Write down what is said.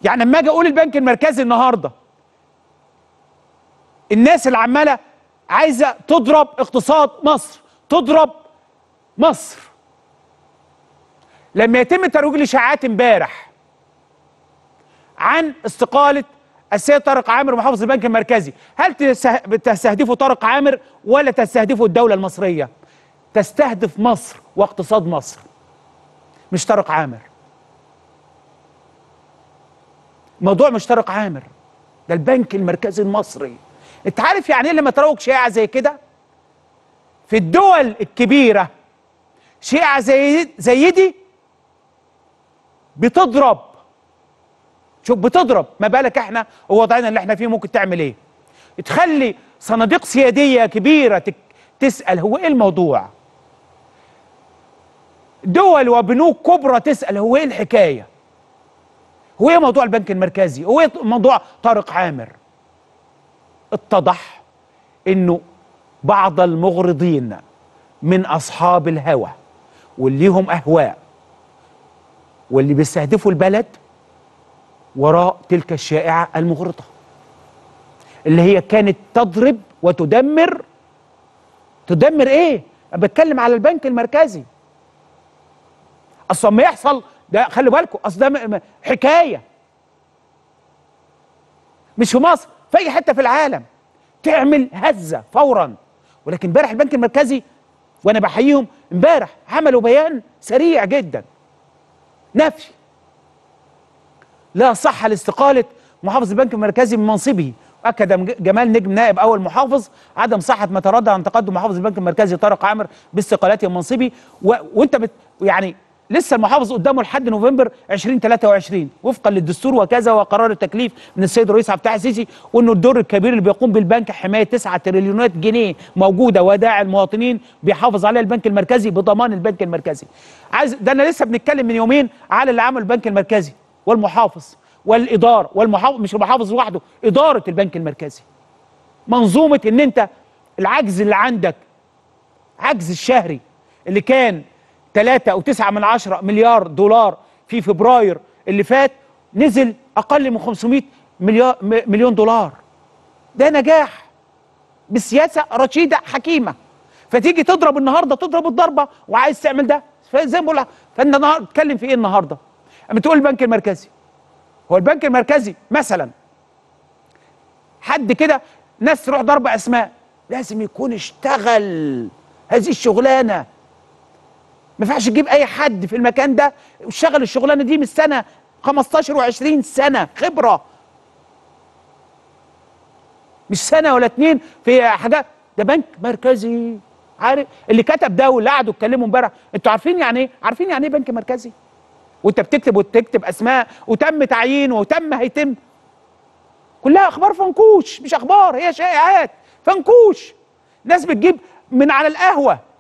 يعني لما اجي اقول البنك المركزي النهارده الناس اللي عماله عايزه تضرب اقتصاد مصر تضرب مصر لما يتم ترويج الاشاعات امبارح عن استقاله السيد طارق عامر محافظ البنك المركزي هل تسه- تستهدفوا طارق عامر ولا تستهدفوا الدوله المصريه تستهدف مصر واقتصاد مصر مش طارق عامر موضوع مش طارق عامر ده البنك المركزي المصري انت عارف يعني ايه لما تروج شائعه زي كده في الدول الكبيره شائعه زي زي دي بتضرب شوف بتضرب ما بالك احنا ووضعنا اللي احنا فيه ممكن تعمل ايه تخلي صناديق سياديه كبيره تك تسال هو ايه الموضوع دول وبنوك كبرى تسال هو ايه الحكايه هو ايه موضوع البنك المركزي هو ايه موضوع طارق عامر اتضح انه بعض المغرضين من اصحاب الهوى واللي هم اهواء واللي بيستهدفوا البلد وراء تلك الشائعه المغرضه اللي هي كانت تضرب وتدمر تدمر ايه؟ أنا بتكلم على البنك المركزي اصلا ما يحصل ده خلي بالكم اصل ده م- م- حكايه مش في مصر في اي حته في العالم تعمل هزه فورا ولكن امبارح البنك المركزي وانا بحييهم امبارح عملوا بيان سريع جدا نفي لا صح لاستقاله محافظ البنك المركزي من منصبه اكد مج- جمال نجم نائب اول محافظ عدم صحه ما تردد عن تقدم محافظ البنك المركزي طارق عامر باستقالته من منصبه و... وانت بت... يعني لسه المحافظ قدامه لحد نوفمبر 2023 وفقا للدستور وكذا وقرار التكليف من السيد الرئيس عبد الفتاح السيسي وانه الدور الكبير اللي بيقوم بالبنك حمايه 9 تريليونات جنيه موجوده ودائع المواطنين بيحافظ عليها البنك المركزي بضمان البنك المركزي عايز ده انا لسه بنتكلم من يومين على اللي عمل البنك المركزي والمحافظ والاداره والمحافظ مش المحافظ لوحده اداره البنك المركزي منظومه ان انت العجز اللي عندك عجز الشهري اللي كان 3 او 9 من عشرة مليار دولار في فبراير اللي فات نزل اقل من 500 مليار م- مليون دولار ده نجاح بسياسه رشيده حكيمه فتيجي تضرب النهارده تضرب الضربه وعايز تعمل ده فزي ما بقول لك، فانت النهارده تتكلم في ايه النهارده؟ اما تقول البنك المركزي هو البنك المركزي مثلا حد كده ناس تروح ضرب اسماء لازم يكون اشتغل هذه الشغلانه ما ينفعش تجيب اي حد في المكان ده واشتغل الشغلانه دي من سنه 15 و20 سنه خبره مش سنه ولا اتنين في حاجات ده بنك مركزي عارف اللي كتب ده واللي قعدوا اتكلموا امبارح انتوا عارفين يعني ايه عارفين يعني ايه بنك مركزي وانت بتكتب وتكتب اسماء وتم تعيين وتم هيتم كلها اخبار فنكوش مش اخبار هي شائعات فنكوش ناس بتجيب من على القهوه